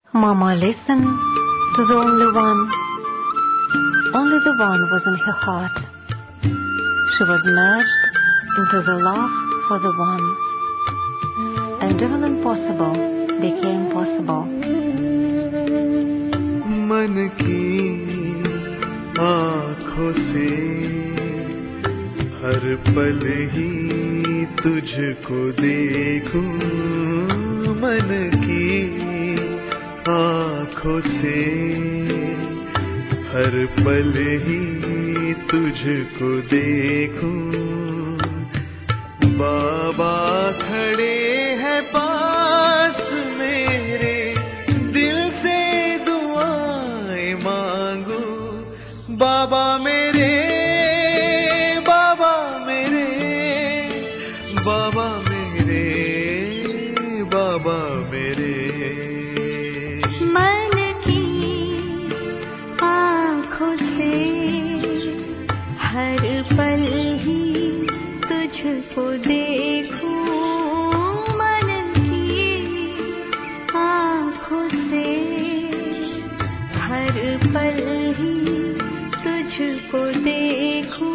Mama listened to the only one. Only the one was in her heart. She was merged into the love for the one. And even impossible became possible. मन की आँखों से हर पल ही तुझको देखूं मन की आँखों से हर पल ही तुझको देखूं बाबा खड़े हैं पास मेरे दिल से दुआएं मांगू बाबा मेरे बाबा मेरे बाबा मेरे बाबा मेरे मन की आँखों से हर पल ही तुझको देखूं मन की आँखों से हर पल ही तुझको देखूं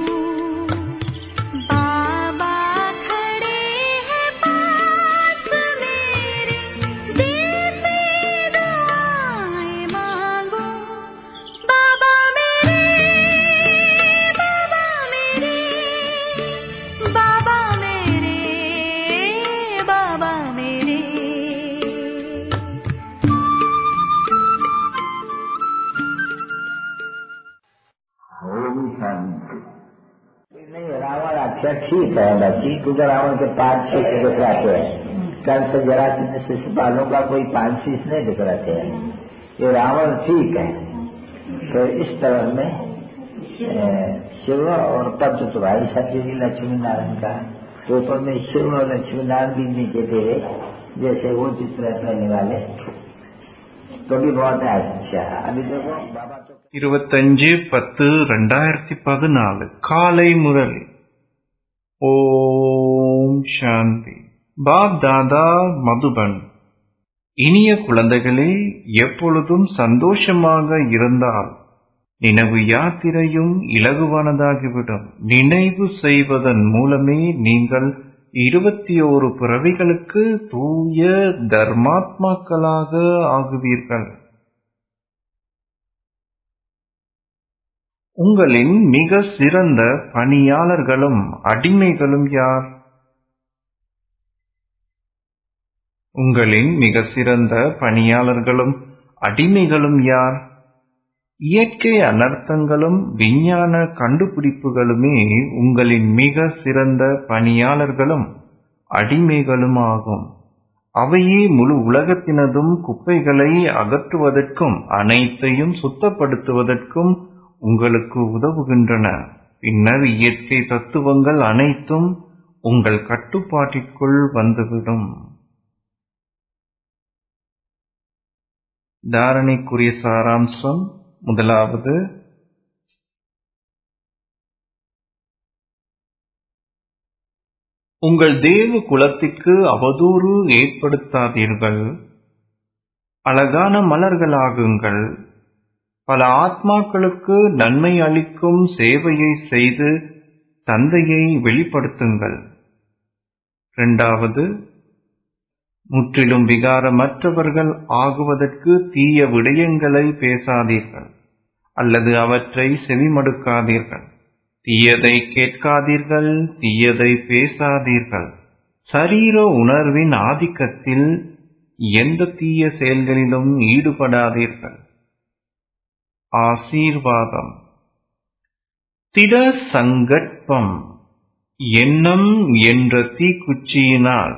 बाबा खड़े हैं पास मेरे दिल से दुआएं मांगो बाबा मेरे बाबा मेरे बाबा मेरे बाबा मेरे होली शांति नहीं रावण अच्छा ठीक है बाकी क्योंकि रावण के पांच छह से दिख रहे हैं कल से जरा शिशुपालों का कोई पांच शीश नहीं दिख रहे हैं ये रावण ठीक है तो इस तरह में अ, शिव और पद्म तो भाई सत्य जी लक्ष्मी नारायण का तो ऊपर में शिव और लक्ष्मी नारायण भी नीचे तेरे जैसे वो चित्र रहने वाले तो भी बहुत अच्छा अभी देखो बाबा तो இருபத்தஞ்சு பத்து ரெண்டாயிரத்தி பதினாலு காலை முதல் ஓம் சாந்தி பாப் தாதா மதுபன் இனிய குழந்தைகளே எப்பொழுதும் சந்தோஷமாக இருந்தால் நினைவு யாத்திரையும் இலகுவானதாகிவிடும் நினைவு செய்வதன் மூலமே நீங்கள் இருபத்தி ஓரு பிறவிகளுக்கு தூய தர்மாத்மாக்களாக ஆகுவீர்கள் உங்களின் மிக சிறந்த பணியாளர்களும் அடிமைகளும் யார் உங்களின் மிக சிறந்த பணியாளர்களும் அடிமைகளும் யார் இயற்கை அனர்த்தங்களும் விஞ்ஞான கண்டுபிடிப்புகளுமே உங்களின் மிக சிறந்த பணியாளர்களும் அடிமைகளும் ஆகும் அவையே முழு உலகத்தினதும் குப்பைகளை அகற்றுவதற்கும் அனைத்தையும் சுத்தப்படுத்துவதற்கும் உங்களுக்கு உதவுகின்றன பின்னர் இயற்கை தத்துவங்கள் அனைத்தும் உங்கள் கட்டுப்பாட்டிற்குள் வந்துவிடும் தாரணைக்குரிய சாராம்சம் முதலாவது உங்கள் தேவ குலத்திற்கு அவதூறு ஏற்படுத்தாதீர்கள் அழகான மலர்களாகுங்கள் பல ஆத்மாக்களுக்கு நன்மை அளிக்கும் சேவையை செய்து தந்தையை வெளிப்படுத்துங்கள் இரண்டாவது முற்றிலும் விகாரமற்றவர்கள் ஆகுவதற்கு தீய விடயங்களை பேசாதீர்கள் அல்லது அவற்றை செவிமடுக்காதீர்கள் தீயதை கேட்காதீர்கள் தீயதை பேசாதீர்கள் சரீர உணர்வின் ஆதிக்கத்தில் எந்த தீய செயல்களிலும் ஈடுபடாதீர்கள் ஆசீர்வாதம் திட சங்கற்பம் எண்ணம் என்ற தீக்குச்சியினால்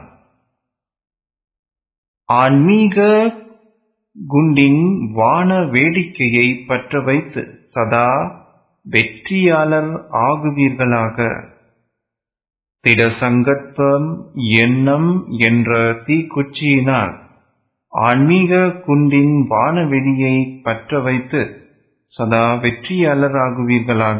ஆன்மீக குண்டின் வான வேடிக்கையை பற்ற வைத்து சதா வெற்றியாளர் ஆகுவீர்களாக திட சங்கற்பம் எண்ணம் என்ற தீக்குச்சியினால் ஆன்மீக குண்டின் வானவெளியை பற்ற வைத்து சதா வெற்றியாளராகுவீர்களாக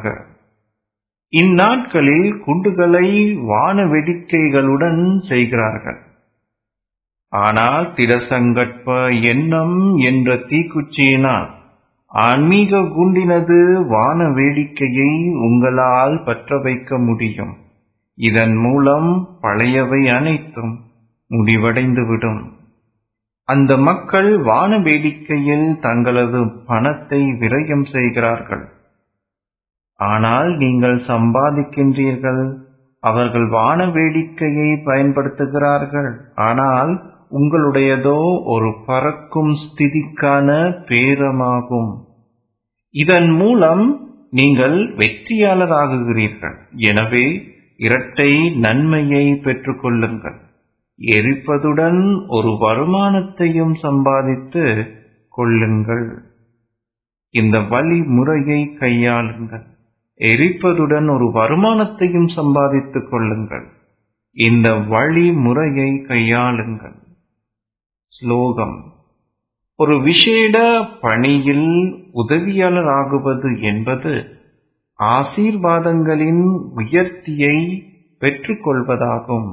இந்நாட்களில் குண்டுகளை வான வேடிக்கைகளுடன் செய்கிறார்கள் ஆனால் திடசங்கற்ப எண்ணம் என்ற தீக்குச்சியினால் ஆன்மீக குண்டினது வான வேடிக்கையை உங்களால் பற்ற வைக்க முடியும் இதன் மூலம் பழையவை அனைத்தும் முடிவடைந்துவிடும் அந்த மக்கள் வான வேடிக்கையில் தங்களது பணத்தை விரயம் செய்கிறார்கள் ஆனால் நீங்கள் சம்பாதிக்கின்றீர்கள் அவர்கள் வான வேடிக்கையை பயன்படுத்துகிறார்கள் ஆனால் உங்களுடையதோ ஒரு பறக்கும் ஸ்திதிக்கான பேரமாகும் இதன் மூலம் நீங்கள் வெற்றியாளராகுகிறீர்கள் எனவே இரட்டை நன்மையை பெற்றுக்கொள்ளுங்கள் எரிப்பதுடன் ஒரு வருமானத்தையும் சம்பாதித்து கொள்ளுங்கள் இந்த வழிமுறையை கையாளுங்கள் எரிப்பதுடன் ஒரு வருமானத்தையும் சம்பாதித்துக் கொள்ளுங்கள் இந்த வழிமுறையை கையாளுங்கள் ஸ்லோகம் ஒரு விசேட பணியில் உதவியாளர் ஆகுவது என்பது ஆசீர்வாதங்களின் உயர்த்தியை பெற்றுக்கொள்வதாகும்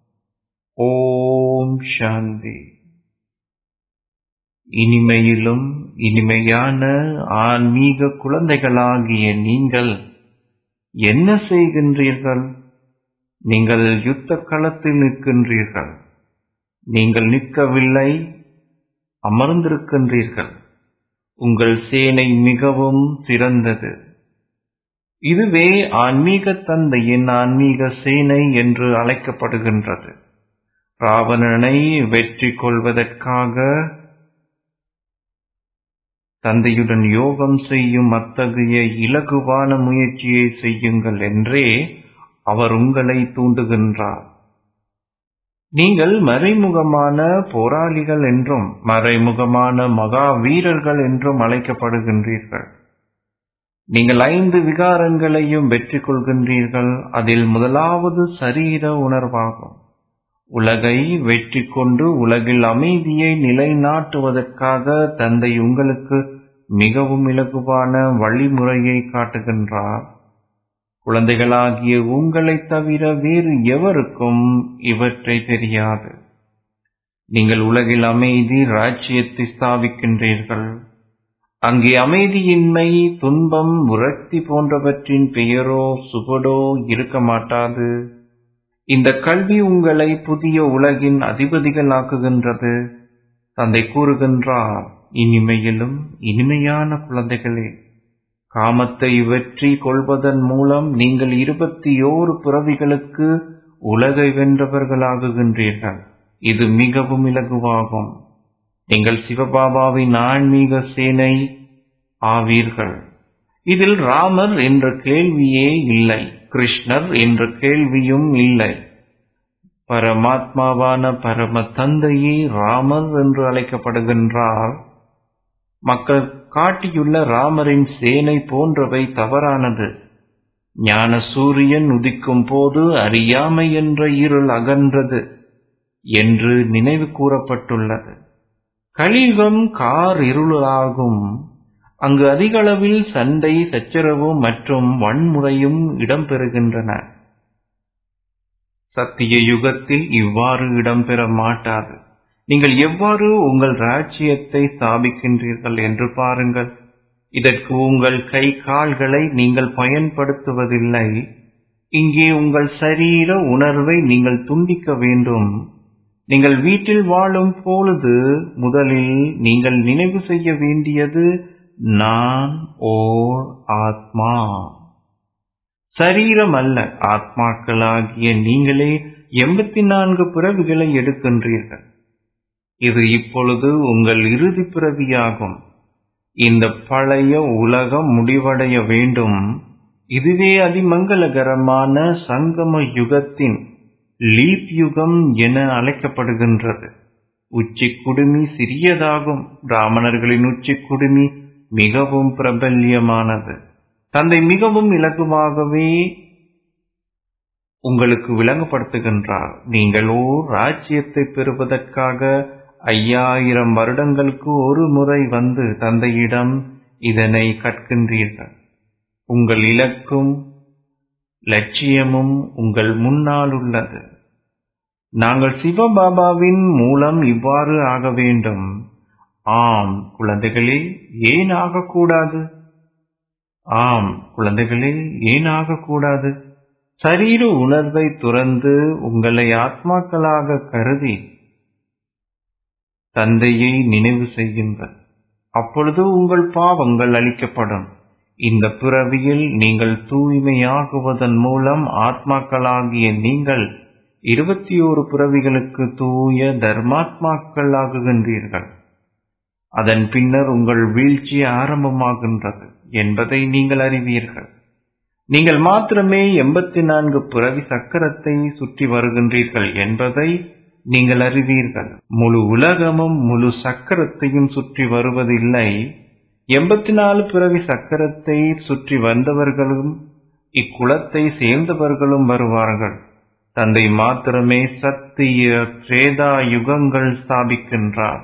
ஓம் சாந்தி இனிமையிலும் இனிமையான ஆன்மீக குழந்தைகளாகிய நீங்கள் என்ன செய்கின்றீர்கள் நீங்கள் யுத்த களத்தில் நிற்கின்றீர்கள் நீங்கள் நிற்கவில்லை அமர்ந்திருக்கின்றீர்கள் உங்கள் சேனை மிகவும் சிறந்தது இதுவே ஆன்மீக தந்தையின் ஆன்மீக சேனை என்று அழைக்கப்படுகின்றது ராவணனை வெற்றி கொள்வதற்காக தந்தையுடன் யோகம் செய்யும் அத்தகைய இலகுவான முயற்சியை செய்யுங்கள் என்றே அவர் உங்களை தூண்டுகின்றார் நீங்கள் மறைமுகமான போராளிகள் என்றும் மறைமுகமான மகா வீரர்கள் என்றும் அழைக்கப்படுகின்றீர்கள் நீங்கள் ஐந்து விகாரங்களையும் வெற்றி கொள்கின்றீர்கள் அதில் முதலாவது சரீர உணர்வாகும் உலகை வெற்றி கொண்டு உலகில் அமைதியை நிலைநாட்டுவதற்காக தந்தை உங்களுக்கு மிகவும் இலகுவான வழிமுறையை காட்டுகின்றார் குழந்தைகளாகிய உங்களைத் தவிர வேறு எவருக்கும் இவற்றை தெரியாது நீங்கள் உலகில் அமைதி ராஜ்யத்தை ஸ்தாபிக்கின்றீர்கள் அங்கே அமைதியின்மை துன்பம் விரக்தி போன்றவற்றின் பெயரோ சுவடோ இருக்க மாட்டாது இந்த கல்வி உங்களை புதிய உலகின் அதிபதிகள் ஆக்குகின்றது தந்தை கூறுகின்றார் இனிமையிலும் இனிமையான குழந்தைகளே காமத்தை வெற்றி கொள்வதன் மூலம் நீங்கள் இருபத்தி ஓரு பிறவிகளுக்கு உலகை வென்றவர்களாகுகின்றீர்கள் இது மிகவும் இலகுவாகும் நீங்கள் சிவபாபாவின் ஆன்மீக சேனை ஆவீர்கள் இதில் ராமர் என்ற கேள்வியே இல்லை கிருஷ்ணர் என்ற கேள்வியும் இல்லை பரமாத்மாவான பரம தந்தையே ராமர் என்று அழைக்கப்படுகின்றார் மக்கள் காட்டியுள்ள ராமரின் சேனை போன்றவை தவறானது ஞான சூரியன் உதிக்கும் போது அறியாமை என்ற இருள் அகன்றது என்று நினைவு கூறப்பட்டுள்ளது கலியுகம் கார் இருளாகும் அங்கு அதிக அளவில் சண்டை சச்சரவு மற்றும் வன்முறையும் இடம்பெறுகின்றன சத்திய யுகத்தில் இவ்வாறு இடம்பெற மாட்டாது நீங்கள் எவ்வாறு உங்கள் ராஜ்யத்தை ஸ்தாபிக்கின்றீர்கள் என்று பாருங்கள் இதற்கு உங்கள் கை கால்களை நீங்கள் பயன்படுத்துவதில்லை இங்கே உங்கள் சரீர உணர்வை நீங்கள் துண்டிக்க வேண்டும் நீங்கள் வீட்டில் வாழும் பொழுது முதலில் நீங்கள் நினைவு செய்ய வேண்டியது நான் ஓர் ஆத்மா சரீரம் அல்ல ஆத்மாக்களாகிய நீங்களே எண்பத்தி நான்கு பிறவிகளை எடுக்கின்றீர்கள் இது இப்பொழுது உங்கள் இறுதி பிறவியாகும் இந்த பழைய உலகம் முடிவடைய வேண்டும் இதுவே அதிமங்களகரமான சங்கம யுகத்தின் லீப் யுகம் என அழைக்கப்படுகின்றது உச்சி குடுமி சிறியதாகும் பிராமணர்களின் உச்சி குடுமி மிகவும் பிரபல்யமானது தந்தை மிகவும் இலகுவாகவே உங்களுக்கு விளங்கப்படுத்துகின்றார் நீங்கள் ஓர் ராஜ்யத்தை பெறுவதற்காக ஐயாயிரம் வருடங்களுக்கு ஒரு முறை வந்து தந்தையிடம் இதனை கற்கின்றீர்கள் உங்கள் இலக்கும் லட்சியமும் உங்கள் முன்னால் உள்ளது நாங்கள் சிவபாபாவின் மூலம் இவ்வாறு ஆக வேண்டும் ஆம் குழந்தைகளே ஏன் ஆகக்கூடாது ஆம் குழந்தைகளே ஏன் ஆகக்கூடாது சரீர உணர்வை துறந்து உங்களை ஆத்மாக்களாக கருதி தந்தையை நினைவு செய்யுங்கள் அப்பொழுது உங்கள் பாவங்கள் அளிக்கப்படும் இந்த பிறவியில் நீங்கள் தூய்மையாகுவதன் மூலம் ஆத்மாக்களாகிய நீங்கள் இருபத்தி ஓரு பிறவிகளுக்கு தூய தர்மாத்மாக்கள் ஆகுகின்றீர்கள் அதன் பின்னர் உங்கள் வீழ்ச்சி ஆரம்பமாகின்றது என்பதை நீங்கள் அறிவீர்கள் நீங்கள் மாத்திரமே எண்பத்தி நான்கு பிறவி சக்கரத்தை சுற்றி வருகின்றீர்கள் என்பதை நீங்கள் அறிவீர்கள் முழு உலகமும் முழு சக்கரத்தையும் சுற்றி வருவதில்லை எண்பத்தி நாலு பிறவி சக்கரத்தை சுற்றி வந்தவர்களும் இக்குலத்தை சேர்ந்தவர்களும் வருவார்கள் தந்தை மாத்திரமே சத்திய திரேதா யுகங்கள் ஸ்தாபிக்கின்றார்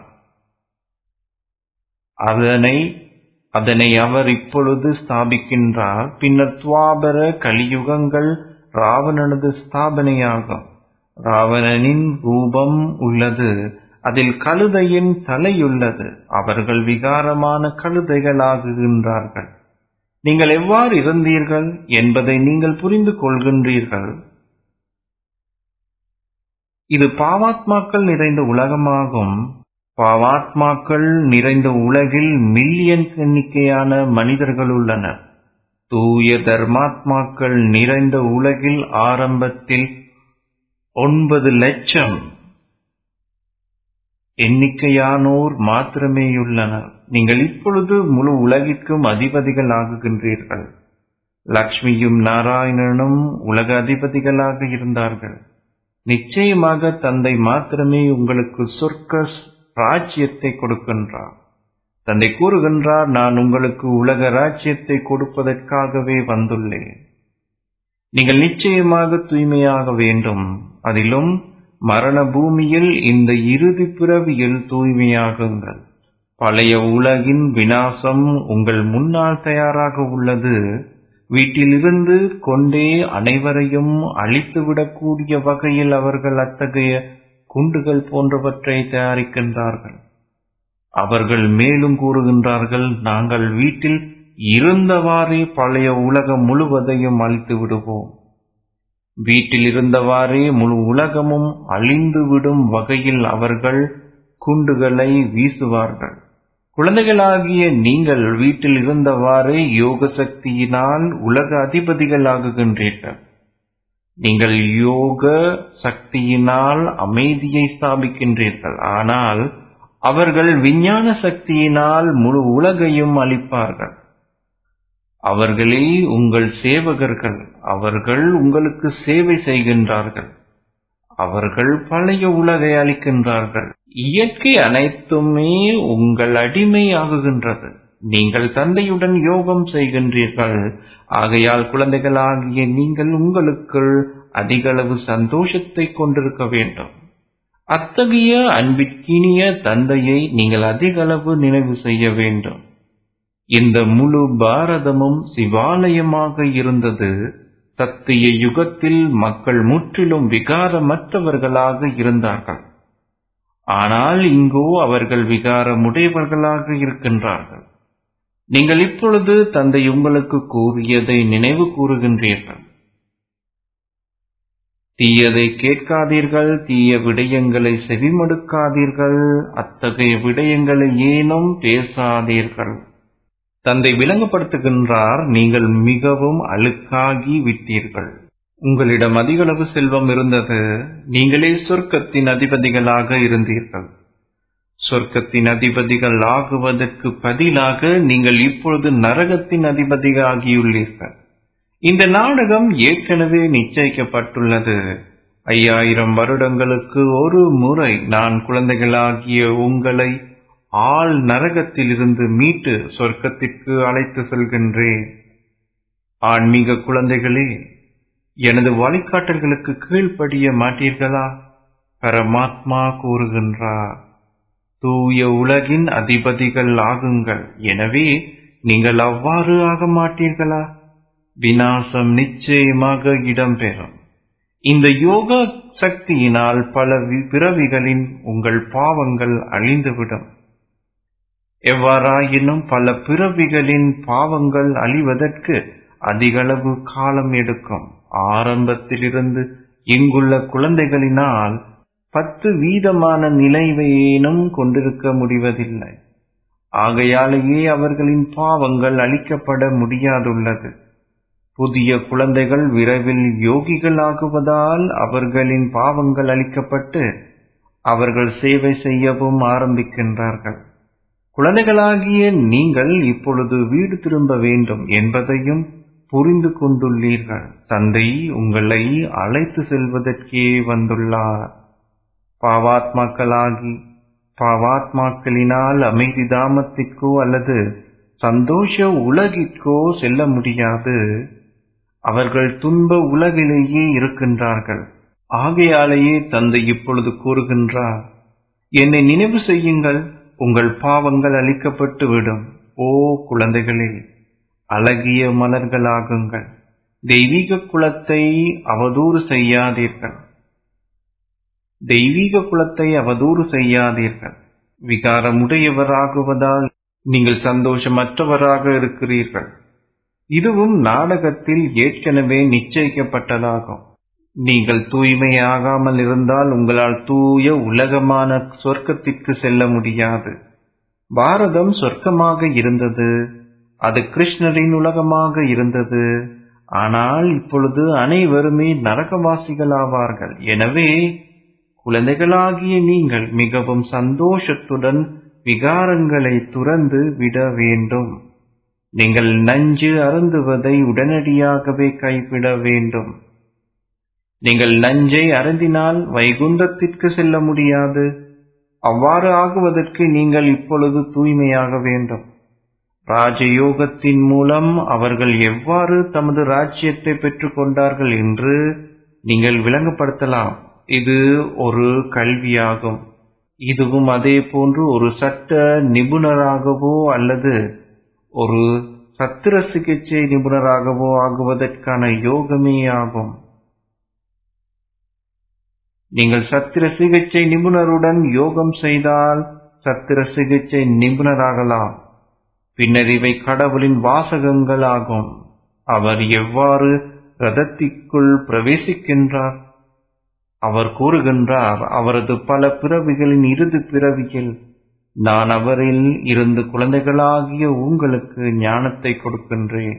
அதனை அதனை அவர் இப்பொழுது ஸ்தாபிக்கின்றார் பின்னர் துவாபர கலியுகங்கள் ராவணனது ஸ்தாபனையாகும் ராவணனின் ரூபம் உள்ளது அதில் கழுதையின் தலையுள்ளது அவர்கள் விகாரமான கழுதைகளாகுகின்றார்கள் நீங்கள் எவ்வாறு இருந்தீர்கள் என்பதை நீங்கள் புரிந்து கொள்கின்றீர்கள் இது பாவாத்மாக்கள் நிறைந்த உலகமாகும் பாவாத்மாக்கள் நிறைந்த உலகில் மில்லியன் எண்ணிக்கையான மனிதர்கள் உள்ளனர் தூய தர்மாத்மாக்கள் நிறைந்த உலகில் ஆரம்பத்தில் ஒன்பது லட்சம் எண்ணிக்கையானோர் மாத்திரமேயுள்ளனர் நீங்கள் இப்பொழுது முழு உலகிற்கும் அதிபதிகள் ஆகுகின்றீர்கள் லக்ஷ்மியும் நாராயணனும் உலக அதிபதிகளாக இருந்தார்கள் நிச்சயமாக தந்தை மாத்திரமே உங்களுக்கு சொர்க்க ராஜ்யத்தை கொடுக்கின்றார் தந்தை கூறுகின்றார் நான் உங்களுக்கு உலக ராஜ்யத்தை கொடுப்பதற்காகவே வந்துள்ளேன் நீங்கள் நிச்சயமாக தூய்மையாக வேண்டும் அதிலும் மரண பூமியில் இந்த இறுதி பிறவியில் தூய்மையாகுங்கள் பழைய உலகின் வினாசம் உங்கள் முன்னால் தயாராக உள்ளது வீட்டிலிருந்து கொண்டே அனைவரையும் அழித்துவிடக்கூடிய வகையில் அவர்கள் அத்தகைய குண்டுகள் போன்றவற்றை தயாரிக்கின்றார்கள் அவர்கள் மேலும் கூறுகின்றார்கள் நாங்கள் வீட்டில் இருந்தவாறே பழைய உலகம் முழுவதையும் அழித்து விடுவோம் வீட்டில் இருந்தவாறே முழு உலகமும் அழிந்துவிடும் வகையில் அவர்கள் குண்டுகளை வீசுவார்கள் குழந்தைகளாகிய நீங்கள் வீட்டில் இருந்தவாறே யோக சக்தியினால் உலக அதிபதிகள் ஆகுகின்றீர்கள் நீங்கள் யோக சக்தியினால் அமைதியை ஸ்தாபிக்கின்றீர்கள் ஆனால் அவர்கள் விஞ்ஞான சக்தியினால் முழு உலகையும் அளிப்பார்கள் அவர்களே உங்கள் சேவகர்கள் அவர்கள் உங்களுக்கு சேவை செய்கின்றார்கள் அவர்கள் பழைய உலகை அளிக்கின்றார்கள் இயற்கை அனைத்துமே உங்கள் அடிமை ஆகுகின்றது நீங்கள் தந்தையுடன் யோகம் செய்கின்றீர்கள் ஆகையால் குழந்தைகளாகிய நீங்கள் உங்களுக்குள் அதிகளவு சந்தோஷத்தை கொண்டிருக்க வேண்டும் அத்தகைய அன்பிற்கினிய தந்தையை நீங்கள் அதிகளவு நினைவு செய்ய வேண்டும் இந்த முழு பாரதமும் சிவாலயமாக இருந்தது சத்திய யுகத்தில் மக்கள் முற்றிலும் விகாரமற்றவர்களாக இருந்தார்கள் ஆனால் இங்கோ அவர்கள் விகாரமுடையவர்களாக இருக்கின்றார்கள் நீங்கள் இப்பொழுது தந்தை உங்களுக்கு கூறியதை நினைவு கூறுகின்றீர்கள் தீயதை கேட்காதீர்கள் தீய விடயங்களை செவிமடுக்காதீர்கள் அத்தகைய விடயங்களை ஏனும் பேசாதீர்கள் தந்தை விளங்கப்படுத்துகின்றார் நீங்கள் மிகவும் அழுக்காகி விட்டீர்கள் உங்களிடம் அதிகளவு செல்வம் இருந்தது நீங்களே சொர்க்கத்தின் அதிபதிகளாக இருந்தீர்கள் சொர்க்கத்தின் அதிபதிகள் ஆகுவதற்கு பதிலாக நீங்கள் இப்பொழுது நரகத்தின் அதிபதியாகியுள்ளீர்கள் இந்த நாடகம் ஏற்கனவே நிச்சயிக்கப்பட்டுள்ளது ஐயாயிரம் வருடங்களுக்கு ஒரு முறை நான் குழந்தைகளாகிய உங்களை ஆள் நரகத்திலிருந்து மீட்டு சொர்க்கத்திற்கு அழைத்து செல்கின்றேன் ஆன்மீக குழந்தைகளே எனது வழிகாட்டல்களுக்கு கீழ்ப்படிய மாட்டீர்களா பரமாத்மா கூறுகின்றார் தூய உலகின் அதிபதிகள் ஆகுங்கள் எனவே நீங்கள் அவ்வாறு ஆக மாட்டீர்களா வினாசம் நிச்சயமாக இடம்பெறும் இந்த யோக சக்தியினால் பல வி- பிறவிகளின் உங்கள் பாவங்கள் அழிந்துவிடும் எவ்வாறாயினும் பல பிறவிகளின் பாவங்கள் அழிவதற்கு அதிகளவு காலம் எடுக்கும் ஆரம்பத்திலிருந்து இங்குள்ள குழந்தைகளினால் பத்து வீதமான நிலைவையேனும் கொண்டிருக்க முடிவதில்லை ஆகையாலேயே அவர்களின் பாவங்கள் அழிக்கப்பட முடியாதுள்ளது புதிய குழந்தைகள் விரைவில் யோகிகளாகுவதால் அவர்களின் பாவங்கள் அழிக்கப்பட்டு அவர்கள் சேவை செய்யவும் ஆரம்பிக்கின்றார்கள் குழந்தைகளாகிய நீங்கள் இப்பொழுது வீடு திரும்ப வேண்டும் என்பதையும் புரிந்து கொண்டுள்ளீர்கள் தந்தை உங்களை அழைத்து செல்வதற்கே வந்துள்ளார் பாவாத்மாக்களாகி பாவாத்மாக்களினால் அமைதி தாமத்திற்கோ அல்லது சந்தோஷ உலகிற்கோ செல்ல முடியாது அவர்கள் துன்ப உலகிலேயே இருக்கின்றார்கள் ஆகையாலேயே தந்தை இப்பொழுது கூறுகின்றார் என்னை நினைவு செய்யுங்கள் உங்கள் பாவங்கள் அழிக்கப்பட்டு விடும் ஓ குழந்தைகளே அழகிய மலர்களாகுங்கள் தெய்வீக குலத்தை அவதூறு செய்யாதீர்கள் தெய்வீக குலத்தை அவதூறு செய்யாதீர்கள் விகாரமுடையவராகுவதால் நீங்கள் சந்தோஷமற்றவராக இருக்கிறீர்கள் இதுவும் நாடகத்தில் ஏற்கனவே நிச்சயிக்கப்பட்டதாகும் நீங்கள் தூய்மையாகாமல் இருந்தால் உங்களால் தூய உலகமான சொர்க்கத்திற்கு செல்ல முடியாது பாரதம் சொர்க்கமாக இருந்தது அது கிருஷ்ணரின் உலகமாக இருந்தது ஆனால் இப்பொழுது அனைவருமே நரகவாசிகளாவார்கள் எனவே குழந்தைகளாகிய நீங்கள் மிகவும் சந்தோஷத்துடன் விகாரங்களை துறந்து விட வேண்டும் நீங்கள் நஞ்சு அருந்துவதை உடனடியாகவே கைவிட வேண்டும் நீங்கள் நஞ்சை அருந்தினால் வைகுந்தத்திற்கு செல்ல முடியாது அவ்வாறு ஆகுவதற்கு நீங்கள் இப்பொழுது தூய்மையாக வேண்டும் ராஜயோகத்தின் மூலம் அவர்கள் எவ்வாறு தமது ராஜ்யத்தை பெற்றுக் கொண்டார்கள் என்று நீங்கள் விளங்கப்படுத்தலாம் இது ஒரு கல்வியாகும் இதுவும் அதே போன்று ஒரு சட்ட நிபுணராகவோ அல்லது ஒரு சத்திர சிகிச்சை நிபுணராகவோ ஆகுவதற்கான யோகமே ஆகும் நீங்கள் சத்திர சிகிச்சை நிபுணருடன் யோகம் செய்தால் சத்திர சிகிச்சை நிபுணராகலாம் பின்னர் இவை கடவுளின் வாசகங்கள் ஆகும் அவர் எவ்வாறு ரதத்திற்குள் பிரவேசிக்கின்றார் அவர் கூறுகின்றார் அவரது பல பிறவிகளின் இறுதி பிறவியில் நான் அவரில் இருந்து குழந்தைகளாகிய உங்களுக்கு ஞானத்தை கொடுக்கின்றேன்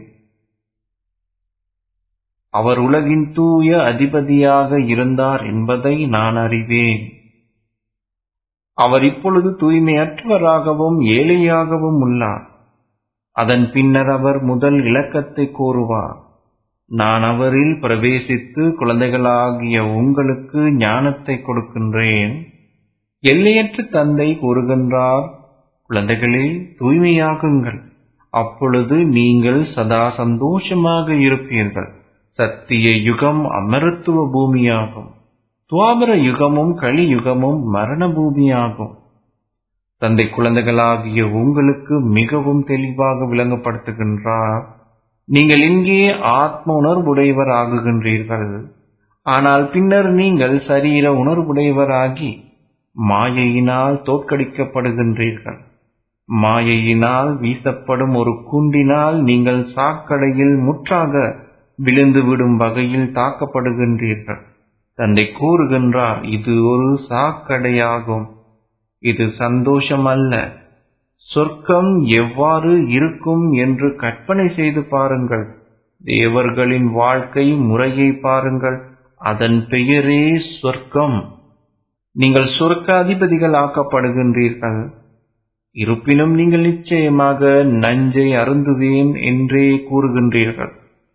அவர் உலகின் தூய அதிபதியாக இருந்தார் என்பதை நான் அறிவேன் அவர் இப்பொழுது தூய்மையற்றவராகவும் ஏழையாகவும் உள்ளார் அதன் பின்னர் அவர் முதல் இலக்கத்தை கூறுவார் நான் அவரில் பிரவேசித்து குழந்தைகளாகிய உங்களுக்கு ஞானத்தை கொடுக்கின்றேன் எல்லையற்ற தந்தை கூறுகின்றார் குழந்தைகளே தூய்மையாகுங்கள் அப்பொழுது நீங்கள் சதா சந்தோஷமாக இருப்பீர்கள் சத்திய யுகம் அமரத்துவ பூமியாகும் துவாபர யுகமும் கலியுகமும் மரண பூமியாகும் தந்தை குழந்தைகளாகிய உங்களுக்கு மிகவும் தெளிவாக விளங்கப்படுத்துகின்றார் நீங்கள் இங்கே ஆத்ம உணர்வுடையவர் ஆகுகின்றீர்கள் ஆனால் பின்னர் நீங்கள் சரீர உணர்வுடையவராகி மாயையினால் தோற்கடிக்கப்படுகின்றீர்கள் மாயையினால் வீசப்படும் ஒரு குண்டினால் நீங்கள் சாக்கடையில் முற்றாக விழுந்துவிடும் வகையில் தாக்கப்படுகின்றீர்கள் தந்தை கூறுகின்றார் இது ஒரு சாக்கடையாகும் இது சந்தோஷம் அல்ல சொர்க்கம் எவ்வாறு இருக்கும் என்று கற்பனை செய்து பாருங்கள் தேவர்களின் வாழ்க்கை முறையை பாருங்கள் அதன் பெயரே சொர்க்கம் நீங்கள் சொர்க்க அதிபதிகள் ஆக்கப்படுகின்றீர்கள் இருப்பினும் நீங்கள் நிச்சயமாக நஞ்சை அருந்துவேன் என்றே கூறுகின்றீர்கள்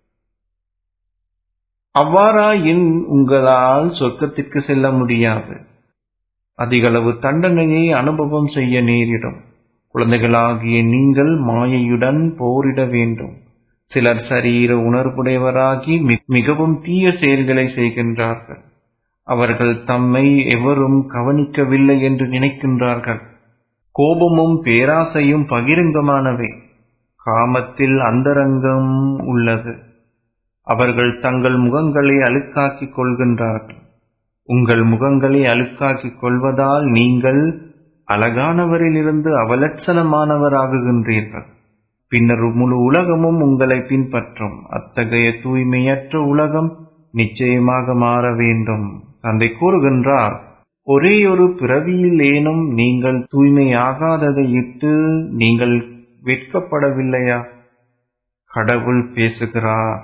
அவ்வாறாயின் உங்களால் சொர்க்கத்திற்கு செல்ல முடியாது அதிகளவு தண்டனையை அனுபவம் செய்ய நேரிடும் குழந்தைகளாகிய நீங்கள் மாயையுடன் போரிட வேண்டும் சிலர் சரீர உணர்வுடையவராகி மிகவும் தீய செயல்களை செய்கின்றார்கள் அவர்கள் தம்மை எவரும் கவனிக்கவில்லை என்று நினைக்கின்றார்கள் கோபமும் பேராசையும் பகிரங்கமானவை காமத்தில் அந்தரங்கம் உள்ளது அவர்கள் தங்கள் முகங்களை அழுக்காக்கிக் கொள்கின்றார்கள் உங்கள் முகங்களை அழுக்காக்கிக் கொள்வதால் நீங்கள் அழகானவரிலிருந்து அவலட்சணமானவராகுகின்றீர்கள் பின்னர் முழு உலகமும் உங்களை பின்பற்றும் அத்தகைய தூய்மையற்ற உலகம் நிச்சயமாக மாற வேண்டும் தந்தை கூறுகின்றார் ஒரேயொரு பிறவியில் ஏனும் நீங்கள் தூய்மையாகாததை இட்டு நீங்கள் வெட்கப்படவில்லையா கடவுள் பேசுகிறார்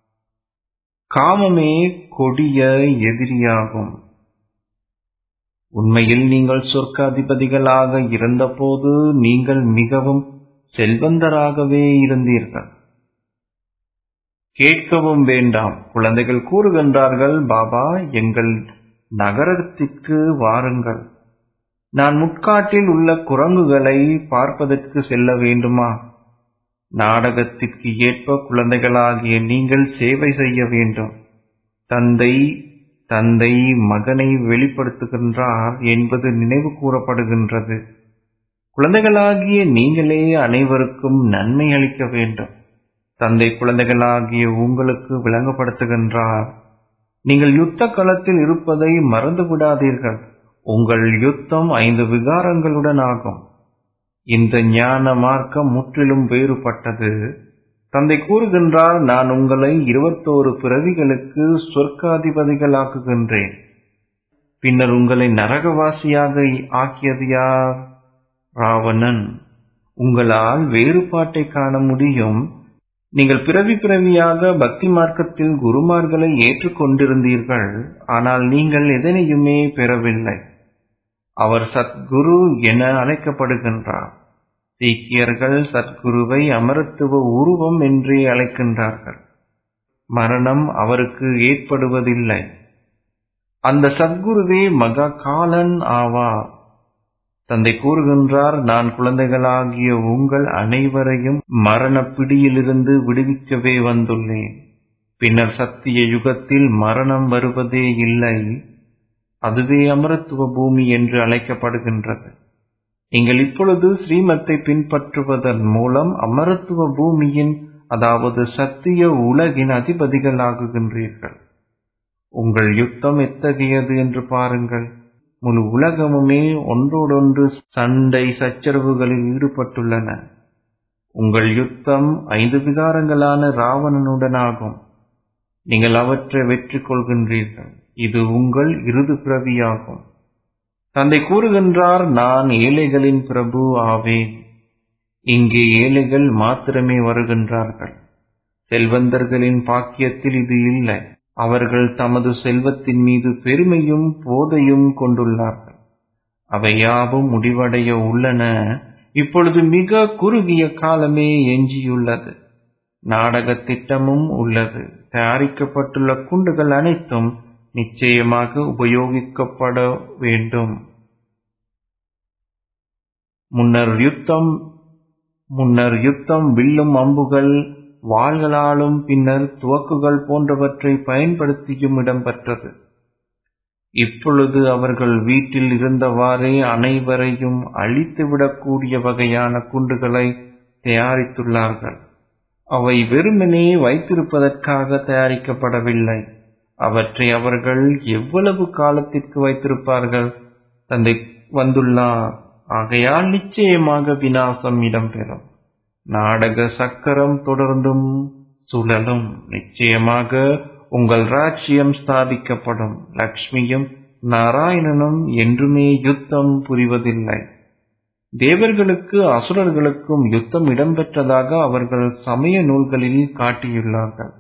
காமமே கொடிய எதிரியாகும் உண்மையில் நீங்கள் சொர்க்க அதிபதிகளாக இருந்தபோது நீங்கள் மிகவும் செல்வந்தராகவே இருந்தீர்கள் கேட்கவும் வேண்டாம் குழந்தைகள் கூறுகின்றார்கள் பாபா எங்கள் நகரத்திற்கு வாருங்கள் நான் முட்காட்டில் உள்ள குரங்குகளை பார்ப்பதற்கு செல்ல வேண்டுமா நாடகத்திற்கு ஏற்ப குழந்தைகளாகிய நீங்கள் சேவை செய்ய வேண்டும் தந்தை தந்தை மகனை வெளிப்படுத்துகின்றார் என்பது நினைவு கூறப்படுகின்றது குழந்தைகளாகிய நீங்களே அனைவருக்கும் நன்மை அளிக்க வேண்டும் தந்தை குழந்தைகளாகிய உங்களுக்கு விளங்கப்படுத்துகின்றார் நீங்கள் யுத்த களத்தில் இருப்பதை மறந்து விடாதீர்கள் உங்கள் யுத்தம் ஐந்து விகாரங்களுடன் ஆகும் இந்த ஞான மார்க்கம் முற்றிலும் வேறுபட்டது தந்தை கூறுகின்றார் நான் உங்களை இருபத்தோரு பிறவிகளுக்கு சொர்க்காதிபதிகளாக்குகின்றேன் பின்னர் உங்களை நரகவாசியாக ஆக்கியது யார் ராவணன் உங்களால் வேறுபாட்டை காண முடியும் நீங்கள் பிறவி பிறவியாக பக்தி மார்க்கத்தில் குருமார்களை ஏற்றுக்கொண்டிருந்தீர்கள் ஆனால் நீங்கள் எதனையுமே பெறவில்லை அவர் சத்குரு என அழைக்கப்படுகின்றார் சீக்கியர்கள் சத்குருவை அமரத்துவ உருவம் என்றே அழைக்கின்றார்கள் மரணம் அவருக்கு ஏற்படுவதில்லை அந்த சத்குருவே மகா காலன் ஆவார் தந்தை கூறுகின்றார் நான் குழந்தைகளாகிய உங்கள் அனைவரையும் மரண பிடியிலிருந்து விடுவிக்கவே வந்துள்ளேன் பின்னர் சத்திய யுகத்தில் மரணம் வருவதே இல்லை அதுவே அமரத்துவ பூமி என்று அழைக்கப்படுகின்றது நீங்கள் இப்பொழுது ஸ்ரீமத்தை பின்பற்றுவதன் மூலம் அமரத்துவ பூமியின் அதாவது சத்திய உலகின் அதிபதிகளாகுகின்றீர்கள் உங்கள் யுத்தம் எத்தகையது என்று பாருங்கள் முழு உலகமுமே ஒன்றோடொன்று சண்டை சச்சரவுகளில் ஈடுபட்டுள்ளன உங்கள் யுத்தம் ஐந்து விகாரங்களான ராவணனுடனாகும் நீங்கள் அவற்றை வெற்றி கொள்கின்றீர்கள் இது உங்கள் இறுதி பிறவியாகும் தந்தை கூறுகின்றார் நான் ஏழைகளின் பிரபு ஆவேன் இங்கே ஏழைகள் மாத்திரமே வருகின்றார்கள் செல்வந்தர்களின் பாக்கியத்தில் இது இல்லை அவர்கள் தமது செல்வத்தின் மீது பெருமையும் போதையும் கொண்டுள்ளார்கள் அவை யாவும் முடிவடைய உள்ளன இப்பொழுது மிக குறுகிய காலமே எஞ்சியுள்ளது நாடக திட்டமும் உள்ளது தயாரிக்கப்பட்டுள்ள குண்டுகள் அனைத்தும் நிச்சயமாக உபயோகிக்கப்பட வேண்டும் முன்னர் யுத்தம் முன்னர் யுத்தம் வில்லும் அம்புகள் வாள்களாலும் பின்னர் துவக்குகள் போன்றவற்றை பயன்படுத்தியும் இடம்பெற்றது இப்பொழுது அவர்கள் வீட்டில் இருந்தவாறே அனைவரையும் அழித்துவிடக்கூடிய வகையான குண்டுகளை தயாரித்துள்ளார்கள் அவை வெறுமனே வைத்திருப்பதற்காக தயாரிக்கப்படவில்லை அவற்றை அவர்கள் எவ்வளவு காலத்திற்கு வைத்திருப்பார்கள் தந்தை வந்துள்ளார் ஆகையால் நிச்சயமாக வினாசம் இடம்பெறும் நாடக சக்கரம் தொடர்ந்தும் சுழலும் நிச்சயமாக உங்கள் ராஜ்யம் ஸ்தாபிக்கப்படும் லக்ஷ்மியும் நாராயணனும் என்றுமே யுத்தம் புரிவதில்லை தேவர்களுக்கு அசுரர்களுக்கும் யுத்தம் இடம்பெற்றதாக அவர்கள் சமய நூல்களில் காட்டியுள்ளார்கள்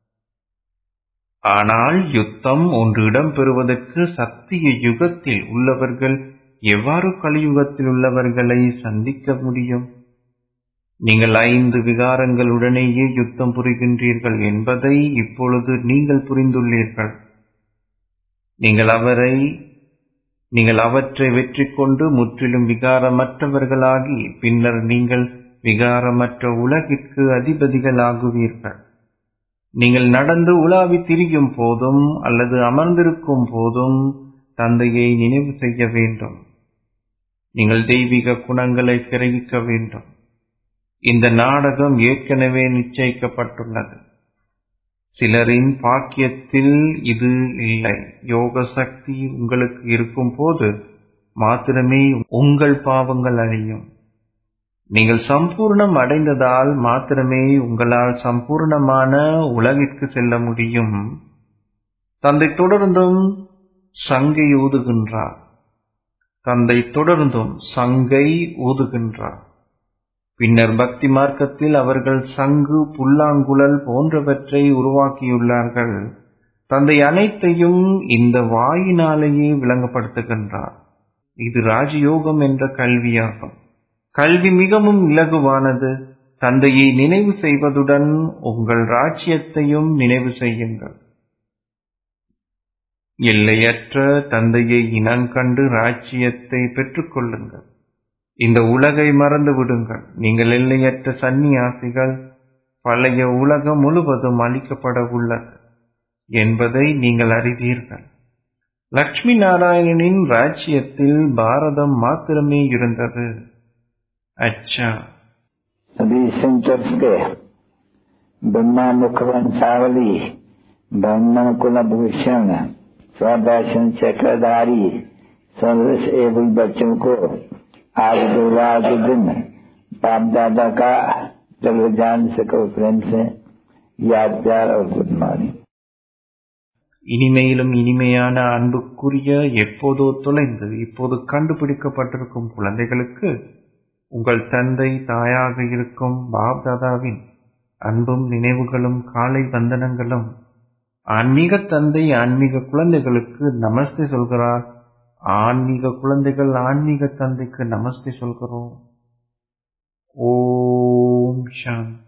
ஆனால் யுத்தம் ஒன்று இடம்பெறுவதற்கு சத்திய யுகத்தில் உள்ளவர்கள் எவ்வாறு கலியுகத்தில் உள்ளவர்களை சந்திக்க முடியும் நீங்கள் ஐந்து விகாரங்களுடனேயே யுத்தம் புரிகின்றீர்கள் என்பதை இப்பொழுது நீங்கள் புரிந்துள்ளீர்கள் நீங்கள் அவரை நீங்கள் அவற்றை வெற்றி கொண்டு முற்றிலும் விகாரமற்றவர்களாகி பின்னர் நீங்கள் விகாரமற்ற உலகிற்கு அதிபதிகளாகுவீர்கள் நீங்கள் நடந்து உலாவி திரியும் போதும் அல்லது அமர்ந்திருக்கும் போதும் தந்தையை நினைவு செய்ய வேண்டும் நீங்கள் தெய்வீக குணங்களை கிரகிக்க வேண்டும் இந்த நாடகம் ஏற்கனவே நிச்சயிக்கப்பட்டுள்ளது சிலரின் பாக்கியத்தில் இது இல்லை யோக சக்தி உங்களுக்கு இருக்கும் போது மாத்திரமே உங்கள் பாவங்கள் அழியும் நீங்கள் சம்பூர்ணம் அடைந்ததால் மாத்திரமே உங்களால் சம்பூர்ணமான உலகிற்கு செல்ல முடியும் தந்தை தொடர்ந்தும் சங்கை ஊதுகின்றார் தந்தை தொடர்ந்தும் சங்கை ஊதுகின்றார் பின்னர் பக்தி மார்க்கத்தில் அவர்கள் சங்கு புல்லாங்குழல் போன்றவற்றை உருவாக்கியுள்ளார்கள் தந்தை அனைத்தையும் இந்த வாயினாலேயே விளங்கப்படுத்துகின்றார் இது ராஜயோகம் என்ற கல்வியாகும் கல்வி மிகவும் இலகுவானது தந்தையை நினைவு செய்வதுடன் உங்கள் ராஜ்யத்தையும் நினைவு செய்யுங்கள் எல்லையற்ற தந்தையை இனங்கண்டு ராஜ்யத்தை பெற்றுக்கொள்ளுங்கள் இந்த உலகை மறந்து விடுங்கள் நீங்கள் எல்லையற்ற சந்நியாசிகள் பழைய உலகம் முழுவதும் அளிக்கப்பட உள்ளது என்பதை நீங்கள் அறிவீர்கள் லக்ஷ்மி நாராயணனின் ராஜ்யத்தில் பாரதம் மாத்திரமே இருந்தது அச்சா सभी संतर्स के ब्रह्मा मुख वंशावली ब्राह्मण कुल भूषण स्वदर्शन चक्रधारी सर्वस एवं बच्चों को आज गुरुवार के दिन बाप दादा का जगजान से को प्रेम से याद प्यार और गुड मॉर्निंग இனிமையிலும் இனிமையான அன்புக்குரிய எப்போதோ தொலைந்து இப்போது கண்டுபிடிக்கப்பட்டிருக்கும் குழந்தைகளுக்கு உங்கள் தந்தை தாயாக இருக்கும் பாப் தாதாவின் அன்பும் நினைவுகளும் காலை வந்தனங்களும் ஆன்மீக தந்தை ஆன்மீக குழந்தைகளுக்கு நமஸ்தே சொல்கிறார் ஆன்மீக குழந்தைகள் ஆன்மீக தந்தைக்கு நமஸ்தே சொல்கிறோம் ஓம் சாந்தி